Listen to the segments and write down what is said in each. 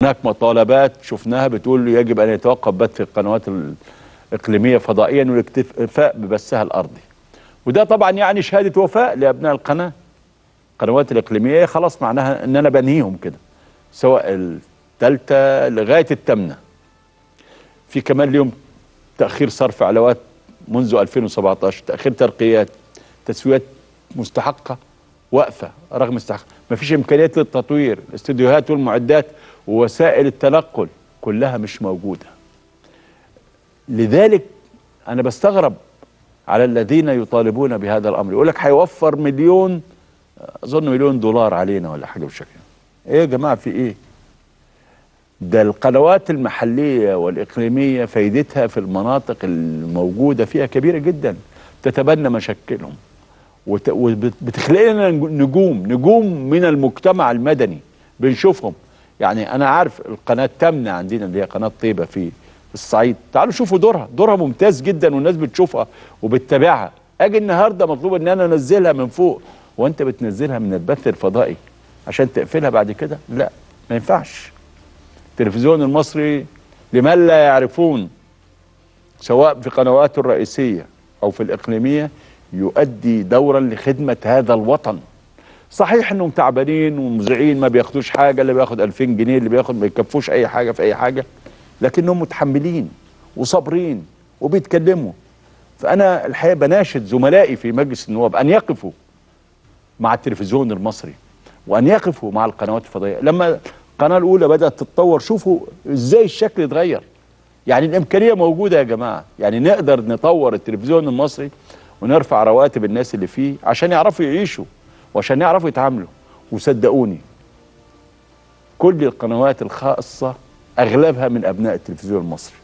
هناك مطالبات شفناها بتقول يجب ان يتوقف بث القنوات الاقليميه فضائيا والاكتفاء ببثها الارضي وده طبعا يعني شهاده وفاء لابناء القناه القنوات الاقليميه خلاص معناها ان انا بنهيهم كده سواء الثالثه لغايه الثامنه في كمان اليوم تاخير صرف علاوات منذ 2017 تاخير ترقيات تسويات مستحقه واقفه رغم استحقاق ما فيش امكانيات للتطوير الاستديوهات والمعدات ووسائل التنقل كلها مش موجوده لذلك انا بستغرب على الذين يطالبون بهذا الامر يقول لك هيوفر مليون اظن مليون دولار علينا ولا حاجه بالشكل ايه يا جماعه في ايه ده القنوات المحليه والاقليميه فايدتها في المناطق الموجوده فيها كبيره جدا تتبنى مشاكلهم وبتخلق لنا نجوم نجوم من المجتمع المدني بنشوفهم يعني انا عارف القناه الثامنه عندنا اللي هي قناه طيبه في الصعيد تعالوا شوفوا دورها دورها ممتاز جدا والناس بتشوفها وبتتابعها اجي النهارده مطلوب ان انا انزلها من فوق وانت بتنزلها من البث الفضائي عشان تقفلها بعد كده لا ما ينفعش التلفزيون المصري لمن لا يعرفون سواء في قنواته الرئيسيه او في الاقليميه يؤدي دورا لخدمه هذا الوطن صحيح انهم تعبانين ومذيعين ما بياخدوش حاجه اللي بياخد 2000 جنيه اللي بياخد ما يكفوش اي حاجه في اي حاجه لكنهم متحملين وصابرين وبيتكلموا فانا الحقيقه بناشد زملائي في مجلس النواب ان يقفوا مع التلفزيون المصري وان يقفوا مع القنوات الفضائيه لما القناه الاولى بدات تتطور شوفوا ازاي الشكل اتغير يعني الامكانيه موجوده يا جماعه يعني نقدر نطور التلفزيون المصري ونرفع رواتب الناس اللي فيه عشان يعرفوا يعيشوا وعشان يعرفوا يتعاملوا وصدقوني كل القنوات الخاصه اغلبها من ابناء التلفزيون المصري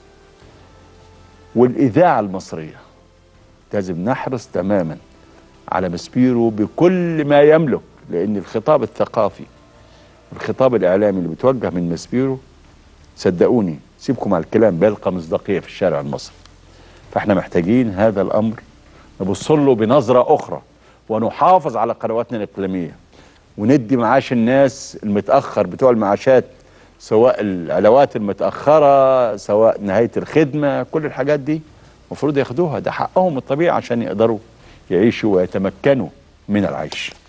والاذاعه المصريه لازم نحرص تماما على مسبيرو بكل ما يملك لان الخطاب الثقافي الخطاب الاعلامي اللي بيتوجه من مسبيرو صدقوني سيبكم على الكلام بيلقى مصداقيه في الشارع المصري فاحنا محتاجين هذا الامر نبص له بنظره اخرى ونحافظ على قنواتنا الاقليميه وندي معاش الناس المتاخر بتوع المعاشات سواء العلاوات المتاخره سواء نهايه الخدمه كل الحاجات دي المفروض ياخدوها ده حقهم الطبيعي عشان يقدروا يعيشوا ويتمكنوا من العيش